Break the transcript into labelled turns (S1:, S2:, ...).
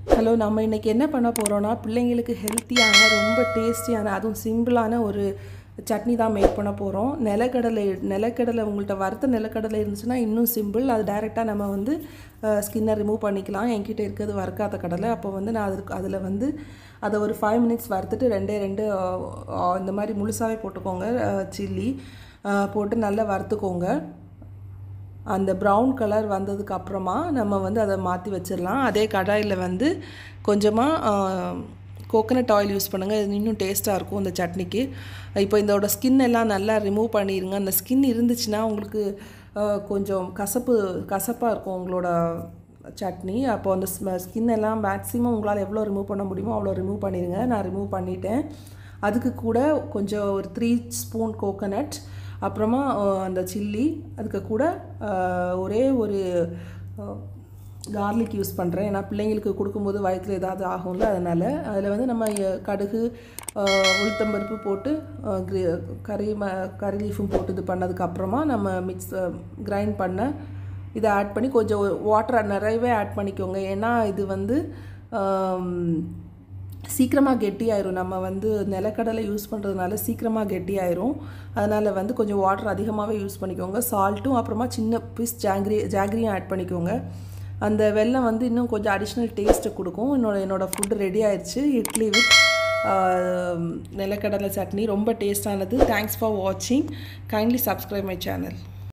S1: hello நம்ம இன்றைக்கி என்ன பண்ண போகிறோன்னா பிள்ளைங்களுக்கு ஹெல்த்தியான ரொம்ப டேஸ்டியான அதுவும் சிம்பிளான ஒரு சட்னி தான் மேக் பண்ண போகிறோம் நிலக்கடலை நிலக்கடலை உங்கள்கிட்ட வறுத்த நிலக்கடலை இருந்துச்சுன்னா இன்னும் சிம்பிள் அது டைரெக்டாக நம்ம வந்து ஸ்கின்னை ரிமூவ் பண்ணிக்கலாம் என்கிட்ட இருக்கிறது வறுக்காத கடலை அப்போ வந்து நான் அதுக்கு அதில் வந்து அதை ஒரு ஃபைவ் மினிட்ஸ் வறுத்துட்டு ரெண்டே ரெண்டு அஹ், அஹ், இந்த மாதிரி முழுசாகவே போட்டுக்கோங்க சில்லி போட்டு நல்லா வறுத்துக்கோங்க அந்த ப்ரௌன் கலர் வந்ததுக்கு அப்புறமா நம்ம வந்து அதை மாற்றி வச்சிடலாம் அதே கடாயில் வந்து கொஞ்சமாக கோகனட் ஆயில் யூஸ் பண்ணுங்கள் இது இன்னும் டேஸ்ட்டாக இருக்கும் இந்த சட்னிக்கு இப்போ இதோட ஸ்கின் எல்லாம் நல்லா ரிமூவ் பண்ணிடுங்க அந்த ஸ்கின் இருந்துச்சுன்னா உங்களுக்கு ஆஹ், கொஞ்சம் கசப்பு கசப்பாக இருக்கும் உங்களோட சட்னி அப்போ அந்த ஸ்கின் எல்லாம் மேக்ஸிமம் உங்களால் எவ்வளோ ரிமூவ் பண்ண முடியுமோ அவ்வளோ ரிமூவ் பண்ணிடுங்க நான் ரிமூவ் பண்ணிட்டேன் அதுக்கு கூட கொஞ்சம் ஒரு த்ரீ ஸ்பூன் கோகனட் அப்புறமா அஹ், அந்த சில்லி அதுக்கு கூட அஹ், ஒரே ஒரு கார்லிக் யூஸ் பண்ணுறேன் ஏன்னா பிள்ளைங்களுக்கு கொடுக்கும்போது வயிற்றில் ஏதாவது ஆகும்ல அதனால் அதில் வந்து நம்ம அஹ், கடுகு அஹ், உளுத்தம்பருப்பு போட்டு அஹ், கிரி- கறி ம கறி லீஃபும் போட்டு இது பண்ணதுக்கப்புறமா நம்ம மிக்ஸ் கிரைண்ட் பண்ண இதை ஆட் பண்ணி கொஞ்சம் வாட்டரை நிறையவே ஆட் பண்ணிக்கோங்க ஏன்னா இது வந்து ஆம், சீக்கிரமாக கெட்டியாயிரும் நம்ம வந்து நிலக்கடலை யூஸ் பண்ணுறதுனால சீக்கிரமாக கெட்டியாயிரும் அதனால் வந்து கொஞ்சம் வாட்டர் அதிகமாகவே யூஸ் பண்ணிக்கோங்க சால்ட்டும் அப்புறமா சின்ன பீஸ் ஜாங்கிரி ஜாங்கிரியும் ஆட் பண்ணிக்கோங்க அந்த வெல்லம் வந்து இன்னும் கொஞ்சம் அடிஷ்னல் டேஸ்ட்டு கொடுக்கும் என்னோட என்னோட ஃபுட் ரெடி ஆயிடுச்சு இட்லி வித் நிலக்கடலை சட்னி ரொம்ப டேஸ்டானது தேங்க்ஸ் ஃபார் வாட்சிங் கைண்ட்லி சப்ஸ்கிரைப் மை சேனல்